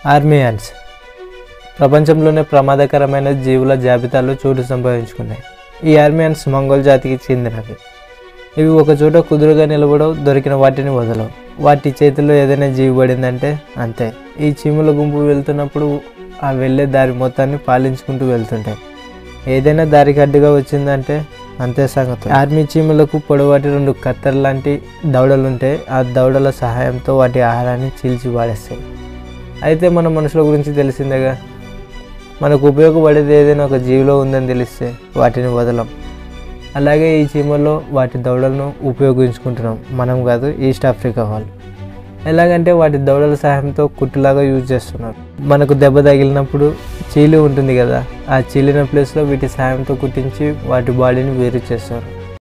army ants ప్రపంచంలోనే ప్రమాదకరమైన జీవుల జాబితాలో చోటు సంపాదించుకున్నాయి ఈ ఆర్మీ యాంట్స్ మంగోల్ జాతికి చెందినవి ఇవి ఒక చోట కుదురుగా నిలబడవు దొరికిన వాటిని వదలవు వాటి చేతిలో ఏదైనా జీవి పడిందంటే అంతే ఈ చీమల గుంపు వెళ్తున్నప్పుడు ఆ వెళ్ళే దారి మొత్తాన్ని పాలించుకుంటూ వెళ్తుంటాయి ఏదైనా దారికి అడ్డుగా వచ్చిందంటే అంతే సంగతి ఆర్మీ చీమలకు పొడవాటి రెండు కత్తెర లాంటి దవడలు ఉంటాయి ఆ దవడల సహాయంతో వాటి ఆహారాన్ని చీల్చి వాడేస్తాయి అయితే మన మనుషుల గురించి తెలిసిందేగా మనకు ఉపయోగపడేది ఏదైనా ఒక జీవిలో ఉందని తెలిస్తే వాటిని వదలం అలాగే ఈ చీమల్లో వాటి దవడలను ఉపయోగించుకుంటున్నాం మనం కాదు ఈస్ట్ ఆఫ్రికా వాళ్ళు ఎలాగంటే వాటి దవడల సహాయంతో కుట్టులాగా యూజ్ చేస్తున్నారు మనకు దెబ్బ తగిలినప్పుడు చీలి ఉంటుంది కదా ఆ చీలిన ప్లేస్లో వీటి సహాయంతో కుట్టించి వాటి బాడీని వేరు చేస్తారు